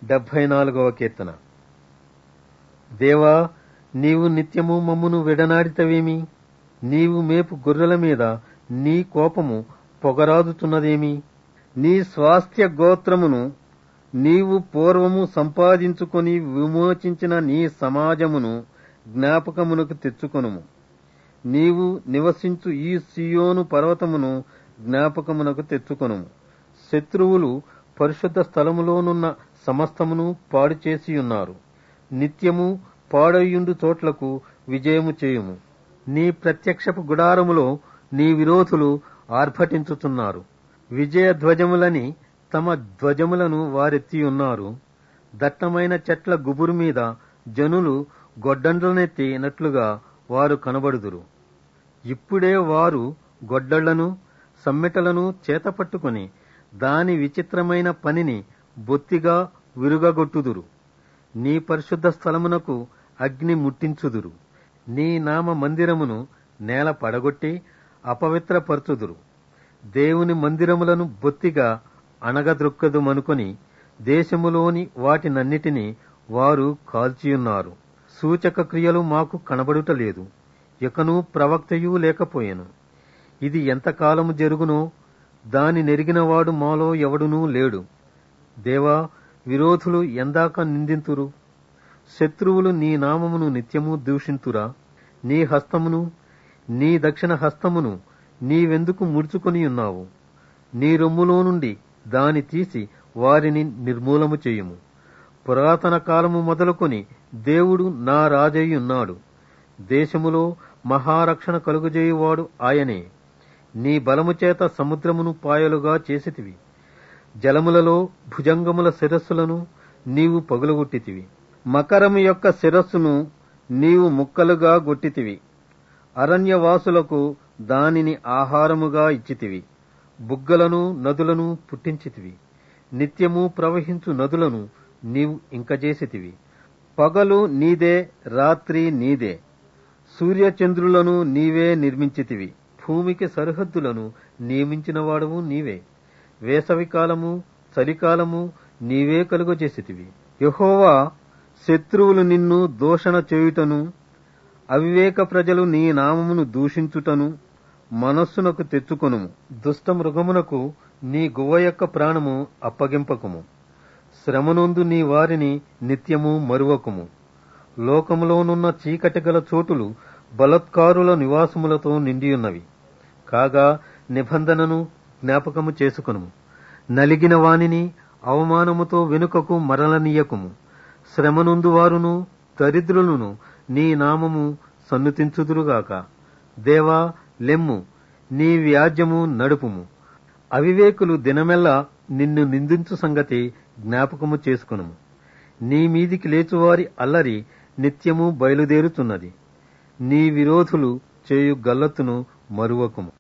డెబ్భై నాలుగవ కీర్తన దేవా నీవు నిత్యము మమ్మును విడనాడితవేమి నీవు మేపు గొర్రెల మీద నీ కోపము పొగరాదుతున్నదేమి నీ స్వాస్థ్య గోత్రమును నీవు పూర్వము సంపాదించుకొని విమోచించిన నీ సమాజమును జ్ఞాపకమునకు తెచ్చుకొనుము నీవు నివసించు ఈ సియోను పర్వతమును జ్ఞాపకమునకు తెచ్చుకొనుము శత్రువులు పరిశుద్ధ స్థలములోనున్న సమస్తమును పాడు చేసియున్నారు నిత్యము పాడయ్యుండు చోట్లకు విజయము చేయుము నీ ప్రత్యక్షపు గుడారములో నీ విరోధులు ఆర్భటించుచున్నారు విజయ ధ్వజములని తమ ధ్వజములను వారెత్తియున్నారు దట్టమైన చెట్ల గుబురు మీద జనులు గొడ్డండ్లనెత్తినట్లుగా వారు కనబడుదురు ఇప్పుడే వారు గొడ్డళ్లను సమ్మెటలను చేతపట్టుకుని దాని విచిత్రమైన పనిని బొత్తిగా విరుగగొట్టుదురు నీ పరిశుద్ధ స్థలమునకు అగ్ని ముట్టించుదురు నీ నామ మందిరమును నేల పడగొట్టి అపవిత్రపరచుదురు దేవుని మందిరములను బొత్తిగా అణగద్రొక్కదుమనుకొని దేశములోని వాటినన్నిటినీ వారు కాల్చియున్నారు సూచక క్రియలు మాకు కనబడుటలేదు ఇకను ప్రవక్తయూ లేకపోయెను ఇది ఎంతకాలము జరుగునో దాని నెరిగినవాడు మాలో ఎవడునూ లేడు దేవా విరోధులు ఎందాక నిందింతురు శత్రువులు నీ నామమును నిత్యము దూషింతురా నీ హస్తమును నీ దక్షిణ హస్తమును నీవెందుకు ముడుచుకొని ఉన్నావు నీ రొమ్ములో నుండి దాని తీసి వారిని నిర్మూలము చేయుము పురాతన కాలము మొదలుకొని దేవుడు నా రాజయ్యున్నాడు దేశములో మహారక్షణ కలుగజేయువాడు ఆయనే నీ బలము చేత సముద్రమును పాయలుగా చేసితివి జలములలో భుజంగముల శిరస్సులను నీవు పగులగొట్టితివి మకరము యొక్క శిరస్సును నీవు ముక్కలుగా గొట్టితివి అరణ్యవాసులకు దానిని ఆహారముగా ఇచ్చితివి బుగ్గలను నదులను పుట్టించితివి నిత్యము ప్రవహించు నదులను నీవు ఇంకజేసితివి పగలు నీదే రాత్రి నీదే సూర్యచంద్రులను నీవే నిర్మించితివి భూమికి సరిహద్దులను నియమించినవాడవు నీవే వేసవికాలము చలికాలము నీవే కలుగజేసితివి యహోవా శత్రువులు నిన్ను దూషణ చేయుటను అవివేక ప్రజలు నీ నామమును దూషించుటను మనస్సునకు తెచ్చుకొనుము దుష్ట మృగమునకు నీ గువ్వ యొక్క ప్రాణము అప్పగింపకుము శ్రమనొందు నీ వారిని నిత్యము మరువకుము లోకములోనున్న చీకటి గల చోటులు బలత్కారుల నివాసములతో నిండియున్నవి కాగా నిబంధనను జ్ఞాపకము చేసుకును నలిగిన వానిని అవమానముతో వెనుకకు మరలనీయకుము శ్రమనుందు వారును దరిద్రులను నీ నామము సన్నుతించుదురుగాక దేవా లెమ్ము నీ వ్యాజ్యము నడుపుము అవివేకులు దినమెల్లా నిన్ను నిందించు సంగతి జ్ఞాపకము చేసుకును నీ మీదికి లేచువారి అల్లరి నిత్యము బయలుదేరుతున్నది నీ విరోధులు చేయు గల్లతును మరువకుము